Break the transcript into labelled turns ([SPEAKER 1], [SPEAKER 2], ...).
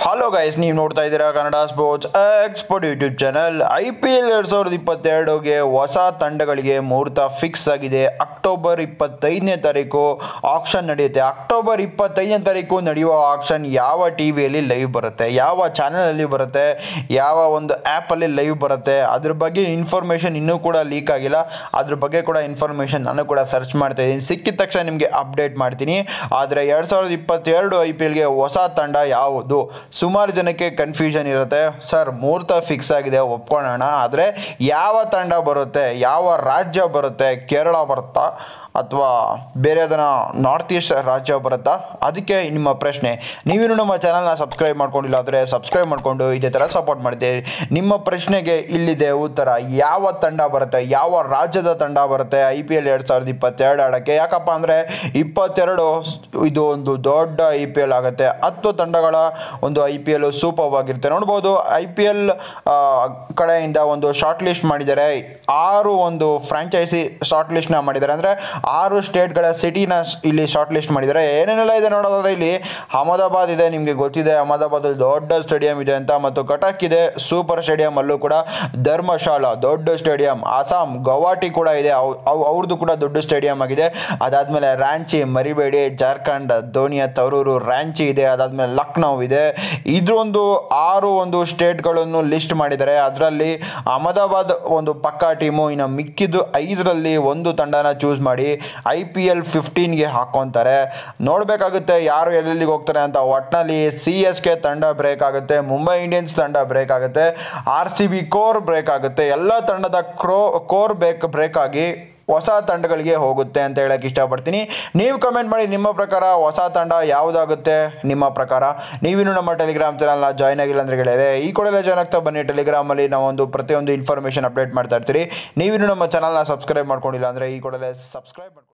[SPEAKER 1] hello guys ನೀವು ನೋಡ್ತಾ ಇದ್ದೀರಾ Kannada sports export YouTube channel I P L ಎರಡು ಸಾವಿರದ ಇಪ್ಪತ್ತೆರಡುಗೆ ಹೊಸ ತಂಡಗಳಿಗೆ ಮುಹೂರ್ತ ಫಿಕ್ಸ್ ಆಗಿದೆ ಅಕ್ಟೋಬರ್ ಇಪ್ಪತ್ತೈದನೇ ತಾರೀಕು ಆಕ್ಷನ್ ನಡೆಯುತ್ತೆ ಅಕ್ಟೋಬರ್ ಇಪ್ಪತ್ತೈದನೇ ತಾರೀಕು ನಡೆಯುವ ಆಕ್ಷನ್ ಯಾವ ಟಿ ವಿಯಲ್ಲಿ ಲೈವ್ ಬರುತ್ತೆ ಯಾವ ಚಾನಲಲ್ಲಿ ಬರುತ್ತೆ ಯಾವ ಒಂದು ಆ್ಯಪಲ್ಲಿ ಲೈವ್ ಬರುತ್ತೆ ಅದ್ರ ಬಗ್ಗೆ ಇನ್ಫಾರ್ಮೇಷನ್ ಇನ್ನೂ ಕೂಡ ಲೀಕ್ ಆಗಿಲ್ಲ ಅದ್ರ ಬಗ್ಗೆ ಕೂಡ ಇನ್ಫಾರ್ಮೇಷನ್ ನಾನು ಕೂಡ ಸರ್ಚ್ ಮಾಡ್ತಾ ಇದ್ದೀನಿ ಸಿಕ್ಕಿದ ತಕ್ಷಣ ನಿಮಗೆ ಅಪ್ಡೇಟ್ ಮಾಡ್ತೀನಿ ಆದರೆ ಎರಡು ಸಾವಿರದ ಇಪ್ಪತ್ತೆರಡು ಐ ಪಿ ಎಲ್ಗೆ ಹೊಸ ತಂಡ ಯಾವುದು ಸುಮಾರು ಜನಕ್ಕೆ ಕನ್ಫ್ಯೂಷನ್ ಇರುತ್ತೆ ಸರ್ ಮುಹೂರ್ತ ಫಿಕ್ಸ್ ಆಗಿದೆ ಒಪ್ಕೊಳ್ಳೋಣ ಆದರೆ ಯಾವ ತಂಡ ಬರುತ್ತೆ ಯಾವ ರಾಜ್ಯ ಬರುತ್ತೆ ಕೇರಳ ಬರುತ್ತಾ ಅಥವಾ ಬೇರೆ ಅದನ್ನ ನಾರ್ತ್ ಈಸ್ಟ್ ರಾಜ್ಯ ಬರುತ್ತಾ ಅದಕ್ಕೆ ನಿಮ್ಮ ಪ್ರಶ್ನೆ ನೀವೇನು ನಮ್ಮ ಚಾನಲ್ನ ಸಬ್ಸ್ಕ್ರೈಬ್ ಮಾಡ್ಕೊಂಡಿಲ್ಲ ಆದರೆ ಸಬ್ಸ್ಕ್ರೈಬ್ ಮಾಡಿಕೊಂಡು ಇದೇ ಥರ ಸಪೋರ್ಟ್ ಮಾಡ್ತೀವಿ ನಿಮ್ಮ ಪ್ರಶ್ನೆಗೆ ಇಲ್ಲಿದೆ ಉತ್ತರ ಯಾವ ತಂಡ ಬರುತ್ತೆ ಯಾವ ರಾಜ್ಯದ ತಂಡ ಬರುತ್ತೆ ಐ ಪಿ ಎಲ್ ಎರಡು ಸಾವಿರದ ಇಪ್ಪತ್ತೆರಡು ಆಡೋಕ್ಕೆ ಯಾಕಪ್ಪ ಅಂದರೆ ಇಪ್ಪತ್ತೆರಡು ಇದು ಒಂದು ದೊಡ್ಡ ಐ ಪಿ ಎಲ್ ಆಗುತ್ತೆ ಹತ್ತು ತಂಡಗಳ ಒಂದು ಐ ಪಿ ಎಲ್ ಸೂಪರ್ ಆಗಿರುತ್ತೆ ನೋಡ್ಬೋದು ಐ ಪಿ ಎಲ್ ಕಡೆಯಿಂದ ಒಂದು ಶಾರ್ಟ್ ಲಿಸ್ಟ್ ಮಾಡಿದ್ದಾರೆ ಆರು ಒಂದು ಫ್ರಾಂಚೈಸಿ ಶಾರ್ಟ್ ಲಿಸ್ಟ್ನ ಮಾಡಿದ್ದಾರೆ ಅಂದರೆ ಆರು ಸ್ಟೇಟ್ಗಳ ಸಿಟಿನ ಇಲ್ಲಿ ಶಾರ್ಟ್ ಲಿಸ್ಟ್ ಮಾಡಿದ್ದಾರೆ ಏನೇನೆಲ್ಲ ಇದೆ ನೋಡೋದಾದ್ರೆ ಇಲ್ಲಿ ಅಹಮದಾಬಾದ್ ಇದೆ ನಿಮಗೆ ಗೊತ್ತಿದೆ ಅಹಮದಾಬಾದಲ್ಲಿ ದೊಡ್ಡ ಸ್ಟೇಡಿಯಂ ಇದೆ ಅಂತ ಮತ್ತು ಕಟಕ್ ಇದೆ ಸೂಪರ್ ಸ್ಟೇಡಿಯಂ ಅಲ್ಲೂ ಕೂಡ ಧರ್ಮಶಾಲಾ ದೊಡ್ಡ ಸ್ಟೇಡಿಯಂ ಅಸ್ಸಾಂ ಗೌಹಾಟಿ ಕೂಡ ಇದೆ ಅವ್- ಅವ್- ಅವ್ರದ್ದು ಕೂಡ ದೊಡ್ಡ ಸ್ಟೇಡಿಯಂ ಆಗಿದೆ ಅದಾದಮೇಲೆ ರಾಂಚಿ ಮರಿಬೇಡಿ ಜಾರ್ಖಂಡ್ ಧೋನಿಯ ತವರೂರು ರಾಂಚಿ ಇದೆ ಅದಾದಮೇಲೆ ಲಕ್ನೌ ಇದೆ ಇದ್ರೊಂದು ಆರು ಒಂದು ಸ್ಟೇಟ್ಗಳನ್ನು ಲಿಸ್ಟ್ ಮಾಡಿದ್ದಾರೆ ಅದರಲ್ಲಿ ಅಹಮದಾಬಾದ್ ಒಂದು ಪಕ್ಕಾ ಟೀಮು ಇನ್ನು ಮಿಕ್ಕಿದ್ದು ಐದರಲ್ಲಿ ಒಂದು ತಂಡನ ಚೂಸ್ ಮಾಡಿ ಐ ಪಿ ಎಲ್ ಫಿಫ್ಟೀನ್ಗೆ ಹಾಕ್ಕೊತಾರೆ ನೋಡಬೇಕಾಗುತ್ತೆ ಯಾರು ಎಲ್ಲೆಲ್ಲಿಗೆ ಹೋಗ್ತಾರೆ ಅಂತ ಒಟ್ಟಿನಲ್ಲಿ ಸಿ ಎಸ್ ಕೆ ತಂಡ ಬ್ರೇಕ್ ಆಗುತ್ತೆ ಮುಂಬೈ ಇಂಡಿಯನ್ಸ್ ತಂಡ ಬ್ರೇಕ್ ಆಗುತ್ತೆ R C B core break ಆಗುತ್ತೆ ಎಲ್ಲ ತಂಡದ ಕ್ರೋ ಕೋರ್ ಬೇಕ್ ಬ್ರೇಕ್ ಆಗಿ ಹೊಸ ತಂಡಗಳಿಗೆ ಹೋಗುತ್ತೆ ಅಂತ ಹೇಳಕ್ಕೆ ಇಷ್ಟಪಡ್ತೀನಿ ನೀವು ಕಮೆಂಟ್ ಮಾಡಿ ನಿಮ್ಮ ಪ್ರಕಾರ ಹೊಸ ತಂಡ ಯಾವುದಾಗುತ್ತೆ ನಿಮ್ಮ ಪ್ರಕಾರ ನೀವಿನ್ನು ನಮ್ಮ ಟೆಲಿಗ್ರಾಮ್ ಚಾನಲ್ನ ಜಾಯ್ನ್ ಆಗಿಲ್ಲ ಅಂದರೆ ಗೆಳೆಯರೆ ಈ ಕೂಡಲೇ ಜಾಯ್ನ್ ಆಗ್ತಾ ಬನ್ನಿ ಟೆಲಿಗ್ರಾಮಲ್ಲಿ ನಾವು ಒಂದು ಪ್ರತಿಯೊಂದು ಇನ್ಫಾರ್ಮೇಷನ್ ಅಪ್ಡೇಟ್ ಮಾಡ್ತಾ ಇರ್ತೀರಿ ನೀವಿನ್ನು ನಮ್ಮ ಚಾನಲ್ನ ಸಬ್ಸ್ಕ್ರೈಬ್ ಮಾಡ್ಕೊಂಡಿಲ್ಲ ಅಂದರೆ ಈ ಕೂಡಲೇ ಸಬ್ಸ್ಕ್ರೈಬ್ ಮಾಡ್ಕೊಂಡು